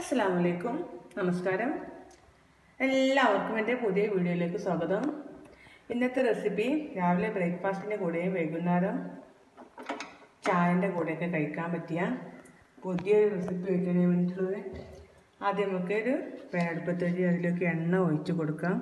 അസ്സാം വലൈക്കും നമസ്കാരം എല്ലാവർക്കും എൻ്റെ പുതിയ വീഡിയോയിലേക്ക് സ്വാഗതം ഇന്നത്തെ റെസിപ്പി രാവിലെ ബ്രേക്ക്ഫാസ്റ്റിൻ്റെ കൂടെയും വൈകുന്നേരം ചായൻ്റെ കൂടെയൊക്കെ കഴിക്കാൻ പറ്റിയ പുതിയൊരു റെസിപ്പി ആയിട്ടാണ് ഞാൻ വേണ്ടിയിട്ടുള്ളത് ആദ്യം നമുക്ക് ഒരു പേനടുപ്പത്ത് വെച്ച് അതിലേക്ക് എണ്ണ ഒഴിച്ച് കൊടുക്കാം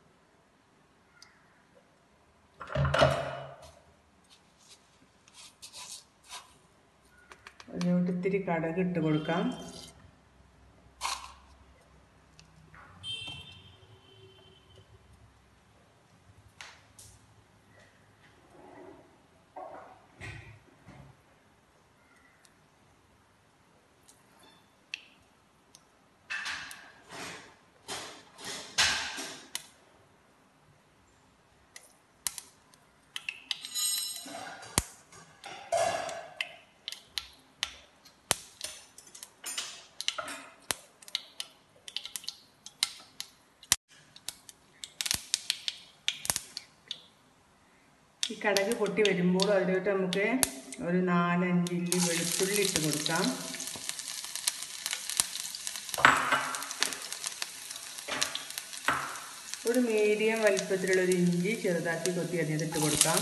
അതിലോട്ട് ഇത്തിരി കടക് ഇട്ട് കൊടുക്കാം ഈ കടക് പൊട്ടി വരുമ്പോൾ അതിലോട്ട് നമുക്ക് ഒരു നാലഞ്ചില്ലി വെളുത്തുള്ളി ഇട്ട് കൊടുക്കാം ഒരു മീഡിയം വലിപ്പത്തിലുള്ള ഒരു ഇഞ്ചി ചെറുതാക്കി കൊത്തി അരിഞ്ഞിട്ട് കൊടുക്കാം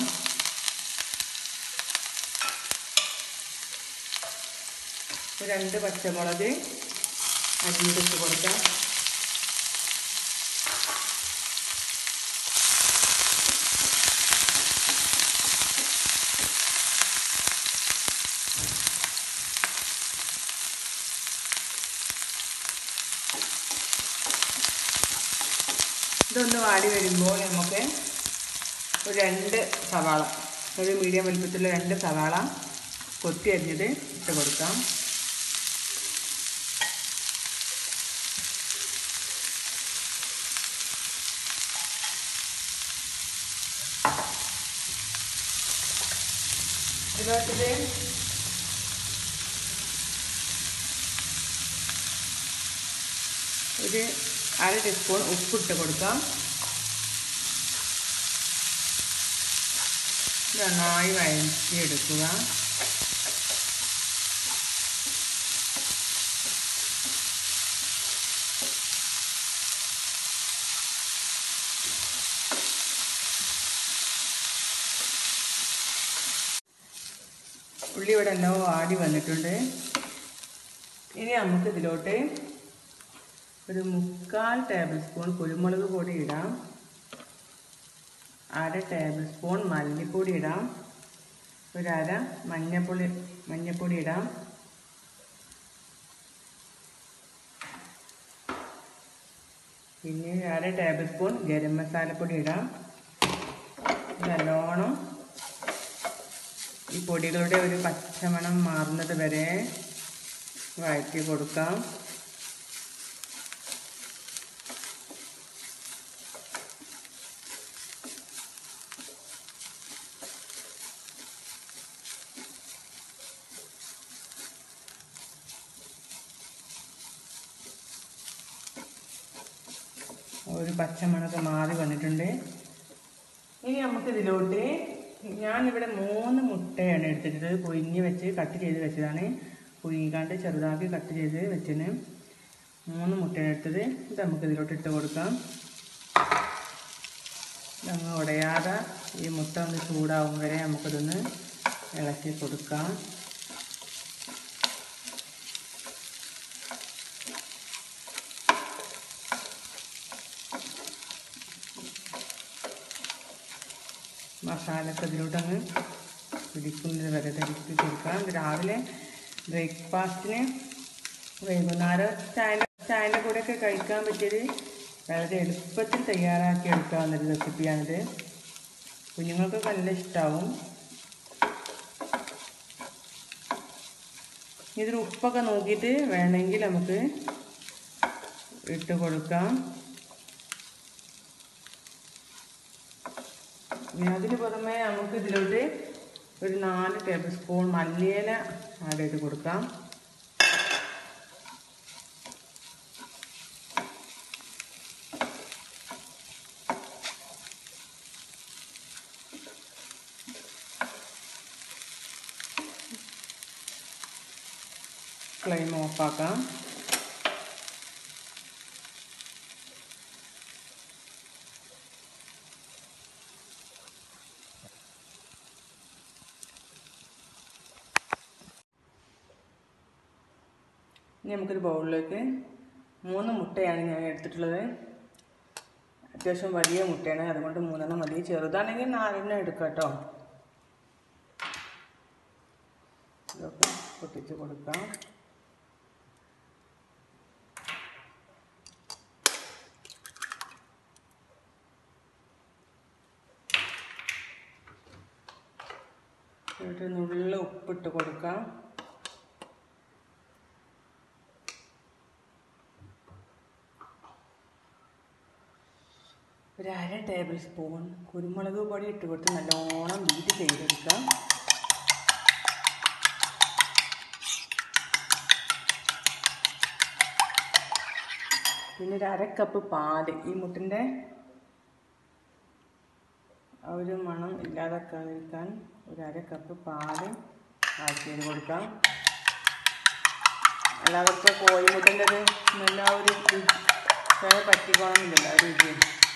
ഒരു രണ്ട് പച്ചമുളക് അരിഞ്ഞിട്ട് കൊടുക്കാം ഇതൊന്ന് വാടി വരുമ്പോൾ നമുക്ക് ഒരു രണ്ട് സവാള ഒരു മീഡിയം വലിപ്പത്തിലുള്ള രണ്ട് സവാള കൊത്തി അരിഞ്ഞത് ഇട്ട് കൊടുക്കാം ഇതിലോട്ടിത് ഒരു അര ടീസ്പൂൺ ഉപ്പിട്ട് കൊടുക്കാം നന്നായി വഴറ്റിയെടുക്കുക ഉള്ളി ഇവിടെ എല്ലാം ആടി വന്നിട്ടുണ്ട് ഇനി നമുക്ക് ഇതിലോട്ട് ഒരു മുക്കാൽ ടേബിൾ സ്പൂൺ കുരുമുളക് പൊടി ഇടാം അര ടേബിൾ സ്പൂൺ മല്ലിപ്പൊടി ഇടാം ഒരു അര മഞ്ഞപ്പൊടി മഞ്ഞപ്പൊടി ഇടാം പിന്നെ അര ടേബിൾ സ്പൂൺ ഗരം മസാലപ്പൊടി ഇടാം നല്ലോണം ഈ പൊടികളുടെ ഒരു പച്ചമണം മാറുന്നത് വരെ വഴറ്റി കൊടുക്കാം ഒരു പച്ചമണക്ക് മാറി വന്നിട്ടുണ്ട് ഇനി നമുക്ക് ഇതിലോട്ട് ഞാനിവിടെ മൂന്ന് മുട്ടയാണ് എടുത്തിട്ട് പൊയിഞ്ഞ് വെച്ച് കട്ട് ചെയ്ത് വെച്ചതാണ് പുഴുങ്ങിക്കാണ്ട് ചെറുതാക്കി കട്ട് ചെയ്ത് വെച്ചതിന് മൂന്ന് മുട്ടയാണ് എടുത്തത് ഇത് നമുക്ക് ഇതിലോട്ട് ഇട്ട് കൊടുക്കാം നമ്മൾ ഉടയാതെ ഈ മുട്ട ഒന്ന് ചൂടാവും വരെ നമുക്കിതൊന്ന് ഇളക്കി കൊടുക്കാം മസാലയൊക്കെ ഇതിലോട്ടങ്ങ് പിടിക്കുന്നത് വരെ ധരിച്ച് കൊടുക്കാം രാവിലെ ബ്രേക്ക്ഫാസ്റ്റിന് വൈകുന്നേരം ചായ ചായൻ്റെ കൂടെയൊക്കെ കഴിക്കാൻ പറ്റിയത് വളരെ എളുപ്പത്തിൽ തയ്യാറാക്കി എടുക്കാവുന്നൊരു റെസിപ്പിയാണിത് കുഞ്ഞുങ്ങൾക്കൊക്കെ നല്ല ഇഷ്ടമാവും ഇതിൽ ഉപ്പൊക്കെ നോക്കിയിട്ട് വേണമെങ്കിൽ നമുക്ക് ഇട്ട് കൊടുക്കാം ഇനി അതിന് പുറമെ നമുക്ക് ഇതിലോട്ട് ഒരു നാല് ടേബിൾ സ്പൂൺ മല്ലിയില ആഡ് ചെയ്ത് കൊടുക്കാം ഫ്ലെയിം ഓഫാക്കാം ഇനി നമുക്കൊരു ബൗളിലേക്ക് മൂന്ന് മുട്ടയാണ് ഞാൻ എടുത്തിട്ടുള്ളത് അത്യാവശ്യം വലിയ മുട്ടയാണ് അതുകൊണ്ട് മൂന്നെണ്ണം മതി ചെറുതാണെങ്കിൽ നാലെണ്ണം എടുക്കാം കേട്ടോ ഇതൊക്കെ പൊട്ടിച്ച് കൊടുക്കാം എന്നിട്ട് നുള്ള ഉപ്പിട്ട് കൊടുക്കാം ഒരു അര ടേബിൾ സ്പൂൺ കുരുമുളക് പൊടി ഇട്ട് കൊടുത്ത് നല്ലോണം ബീറ്റ് ചെയ്തെടുക്കാം പിന്നെ ഒരു അര കപ്പ് പാല് ഈ മുട്ടിൻ്റെ ആ ഒരു മണം ഇല്ലാതാക്കാതിരിക്കാൻ ഒരു അര കപ്പ് പാല് ആഡ് ചെയ്ത് കൊടുക്കാം അല്ലാതെ ഇപ്പോൾ കോഴിമുട്ടൻ്റെ ഒരു നല്ല ഒരു രുചി പറ്റിക്കോണമെന്നില്ല ആ രുചി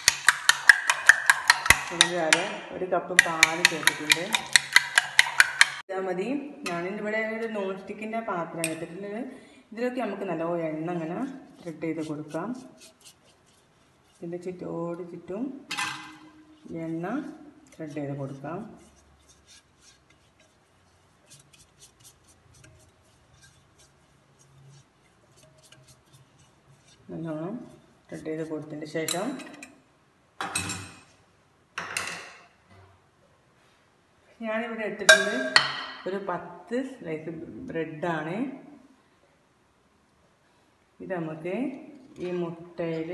ഒരു അര ഒരു കപ്പ് പാല് ചേർത്തിട്ടുണ്ട് ഇതാ മതി ഞാനിവിടെ ഒരു നോൺ സ്റ്റിക്കിൻ്റെ പാത്രം എടുത്തിട്ടുള്ളത് ഇതിലൊക്കെ നമുക്ക് നല്ല എണ്ണ അങ്ങനെ ത്രെഡ് ചെയ്ത് കൊടുക്കാം ഇതിൻ്റെ ചുറ്റോട് ചുറ്റും എണ്ണ ത്രെഡ് ചെയ്ത് കൊടുക്കാം നല്ലോണം ത്രെഡ് ചെയ്ത് കൊടുത്തതിന് ശേഷം ഞാനിവിടെ എടുത്തിട്ടുണ്ട് ഒരു പത്ത് സ്ലൈസ് ബ്രെഡാണ് ഇത് നമുക്ക് ഈ മുട്ടയിൽ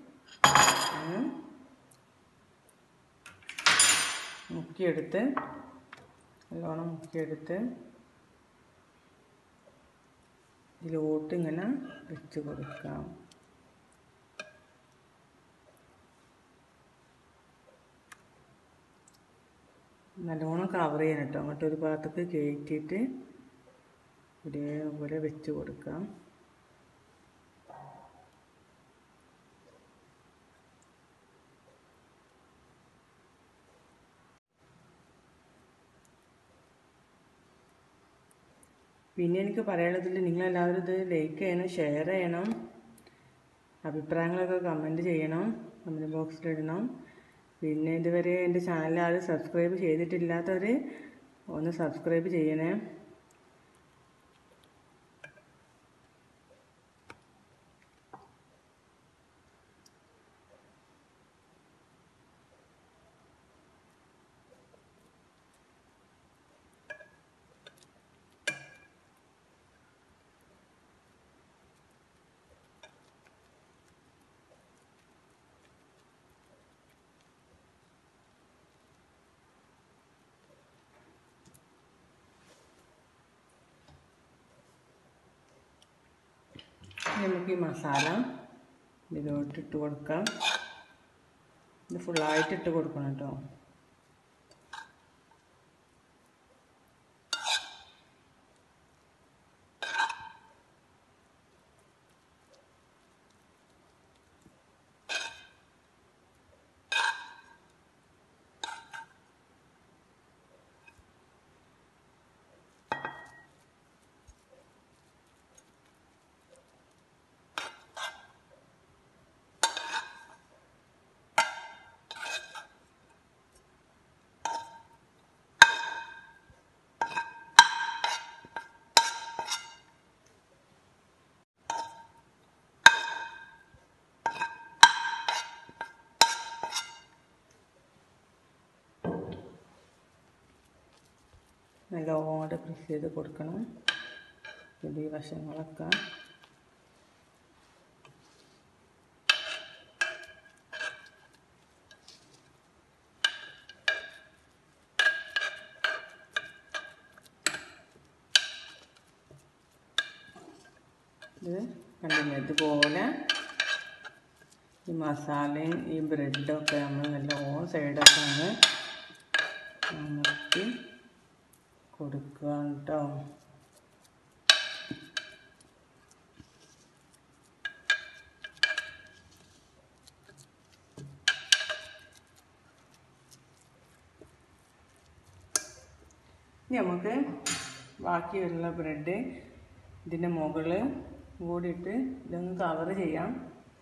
മുക്കിയെടുത്ത് നല്ലോണം മുക്കിയെടുത്ത് ഇതിലോട്ട് ഇങ്ങനെ വെച്ച് കൊടുക്കാം നല്ലോണം കവർ ചെയ്യണം കേട്ടോ അങ്ങോട്ട് ഒരു ഭാഗത്തേക്ക് കയറ്റിയിട്ട് ഇതേപോലെ വെച്ച് കൊടുക്കാം പിന്നെ എനിക്ക് പറയാനുള്ളതിൽ നിങ്ങളെല്ലാവരും ഇത് ലൈക്ക് ചെയ്യണം ഷെയർ ചെയ്യണം അഭിപ്രായങ്ങളൊക്കെ കമൻറ്റ് ചെയ്യണം കമൻറ്റ് ബോക്സിൽ ഇടണം പിന്നെ ഇതുവരെ എൻ്റെ ചാനൽ ആരും സബ്സ്ക്രൈബ് ചെയ്തിട്ടില്ലാത്തവർ ഒന്ന് സബ്സ്ക്രൈബ് ചെയ്യണേ നമുക്ക് ഈ മസാല ഇതിലോട്ട് ഇട്ട് കൊടുക്കാം ഇത് ഫുള്ളായിട്ട് ഇട്ട് കൊടുക്കണം കേട്ടോ നല്ലോണം പ്രസ് ചെയ്ത് കൊടുക്കണം ഇത് ഈ വശങ്ങളൊക്കെ ഇത് കണ്ടില്ലേ ഇതുപോലെ ഈ മസാലയും ഈ ബ്രെഡൊക്കെ നമ്മൾ നല്ലോണം സൈഡൊക്കെ ഒന്ന് അമർത്തി കൊടുക്കുക കേട്ടോ ഇനി നമുക്ക് ബാക്കിയുള്ള ബ്രെഡ് ഇതിൻ്റെ മുകളിൽ കൂടിയിട്ട് ഇതൊന്ന് കവർ ചെയ്യാം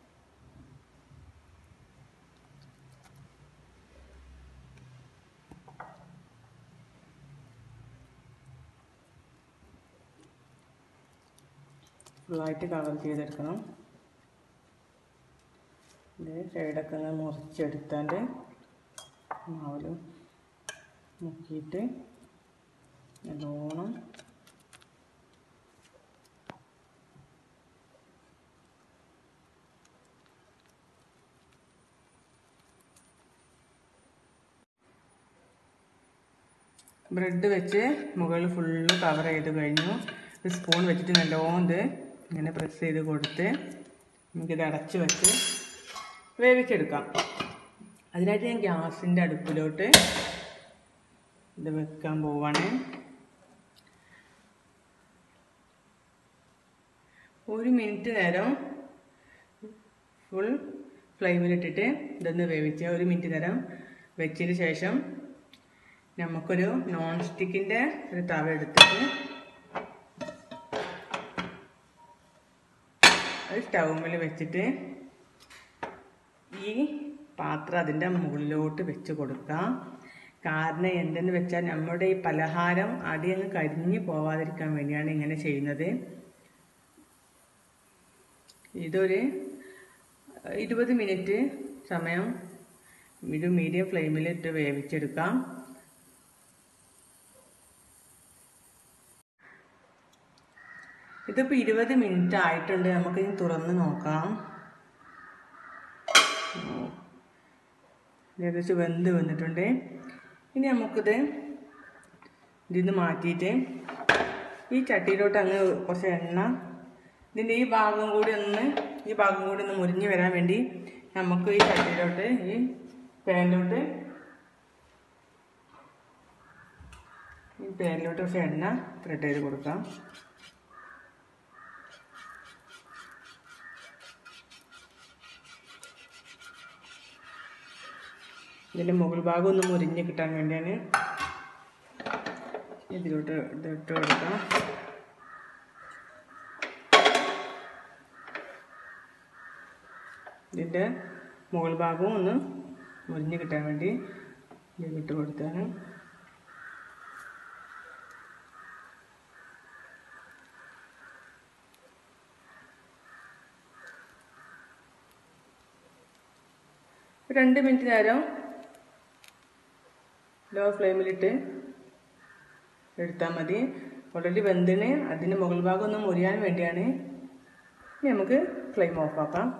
ഫുള്ളായിട്ട് കവർ ചെയ്തെടുക്കണം ഇത് സൈഡൊക്കെ ഒന്ന് മുറിച്ചെടുത്താണ്ട് മാവിൽ മുക്കിയിട്ട് നല്ലോണം ബ്രെഡ് വെച്ച് മുകളിൽ ഫുള്ള് കവർ ചെയ്ത് കഴിഞ്ഞു ഒരു സ്പൂൺ വെച്ചിട്ട് നല്ലോണം ഇത് ഇങ്ങനെ പ്രസ് ചെയ്ത് കൊടുത്ത് നമുക്കിത് അടച്ച് വെച്ച് വേവിച്ചെടുക്കാം അതിനായിട്ട് ഞാൻ ഗ്യാസിൻ്റെ അടുപ്പിലോട്ട് ഇത് വെക്കാൻ പോവാണ് ഒരു മിനിറ്റ് നേരം ഫുൾ ഫ്ലെയിമിലിട്ടിട്ട് ഇതൊന്ന് വേവിച്ച് ഒരു മിനിറ്റ് നേരം വെച്ചതിന് ശേഷം നമുക്കൊരു നോൺ സ്റ്റിക്കിൻ്റെ ഒരു തവ എടുത്തിട്ട് അത് സ്റ്റൗമിൽ വെച്ചിട്ട് ഈ പാത്രം അതിൻ്റെ മുകളിലോട്ട് വെച്ച് കൊടുക്കാം കാരണം എന്തെന്ന് വെച്ചാൽ നമ്മുടെ ഈ പലഹാരം അടിയങ്ങ് കരിഞ്ഞു പോവാതിരിക്കാൻ വേണ്ടിയാണ് ഇങ്ങനെ ചെയ്യുന്നത് ഇതൊരു ഇരുപത് മിനിറ്റ് സമയം ഇത് മീഡിയം ഫ്ലെയിമിലിട്ട് വേവിച്ചെടുക്കാം ഇതിപ്പോൾ ഇരുപത് മിനിറ്റ് ആയിട്ടുണ്ട് നമുക്കിനി തുറന്ന് നോക്കാം ഏകദേശം വെന്ത് വന്നിട്ടുണ്ട് ഇനി നമുക്കിത് ഇതിൽ നിന്ന് മാറ്റിയിട്ട് ഈ ചട്ടിയിലോട്ട് അങ്ങ് കുറച്ച് എണ്ണ ഇതിൻ്റെ ഈ ഭാഗം കൂടി ഒന്ന് ഈ ഭാഗം കൂടി ഒന്ന് മുരിഞ്ഞ് വരാൻ വേണ്ടി നമുക്ക് ഈ ചട്ടിയിലോട്ട് ഈ പാനിലോട്ട് ഈ പാനിലോട്ട് കുറച്ച് എണ്ണ ത്രെഡ് ചെയ്ത് കൊടുക്കാം ഇതിൻ്റെ മുകൾ ഭാഗം ഒന്ന് മുരിഞ്ഞ് കിട്ടാൻ വേണ്ടിയാണ് ഇതിലോട്ട് ഇതിട്ട് കൊടുക്കാം ഇതിൻ്റെ മുകൾ ഭാഗവും ഒന്ന് മുരിഞ്ഞ് കിട്ടാൻ വേണ്ടി ഇതിലിട്ട് കൊടുത്താണ് രണ്ട് മിനിറ്റ് നേരം ലോ ഫ്ലെയിമിലിട്ട് എടുത്താൽ മതി ഓൾറെഡി വെന്തിന് അതിന് മുകൾ ഭാഗം ഒന്ന് മുരിയാൻ വേണ്ടിയാണ് ഇനി നമുക്ക് ഫ്ലെയിം ഓഫാക്കാം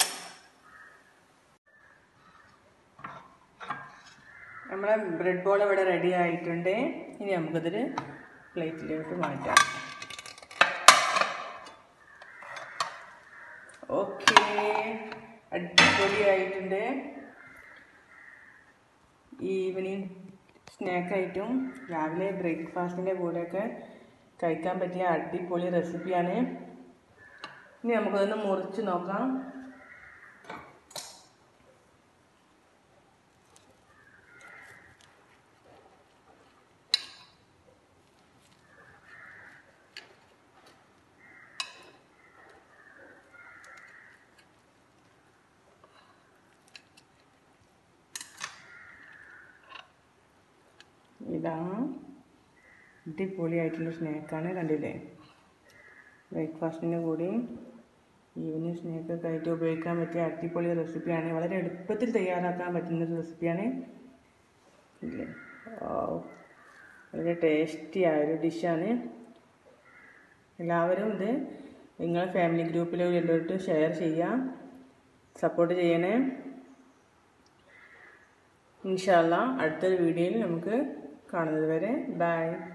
നമ്മളെ ബ്രെഡ് ബോൾ ഇവിടെ റെഡി ആയിട്ടുണ്ട് ഇനി നമുക്കിതൊരു പ്ലേറ്റിലോട്ട് മാറ്റാം ഓക്കേ അടിപൊളിയായിട്ടുണ്ട് ഈവനിങ് സ്നാക്കായിട്ടും രാവിലെ ബ്രേക്ക്ഫാസ്റ്റിൻ്റെ കൂടെയൊക്കെ കഴിക്കാൻ പറ്റിയ അടിപൊളി റെസിപ്പിയാണ് ഇനി നമുക്കതൊന്ന് മുറിച്ച് നോക്കാം ഇതാണ് അടിപൊളിയായിട്ടുള്ള സ്നാക്കാണ് കണ്ടില്ലേ ബ്രേക്ക്ഫാസ്റ്റിൻ്റെ കൂടെയും ഈവനിങ് സ്നാക്കൊക്കെ ആയിട്ട് ഉപയോഗിക്കാൻ പറ്റിയ അടിപൊളി റെസിപ്പിയാണ് വളരെ എളുപ്പത്തിൽ തയ്യാറാക്കാൻ പറ്റുന്ന ഒരു റെസിപ്പിയാണ് ഇല്ലേ വാവ്. വളരെ ടേസ്റ്റി ആയൊരു ഡിഷാണ് എല്ലാവരും ഇത് നിങ്ങളെ ഫാമിലി ഗ്രൂപ്പിലോ എല്ലാവരും ഷെയർ ചെയ്യാം സപ്പോർട്ട് ചെയ്യണേ ഇൻഷാല്ല അടുത്തൊരു വീഡിയോയിൽ നമുക്ക് കാണുന്നത് വരെ ബൈ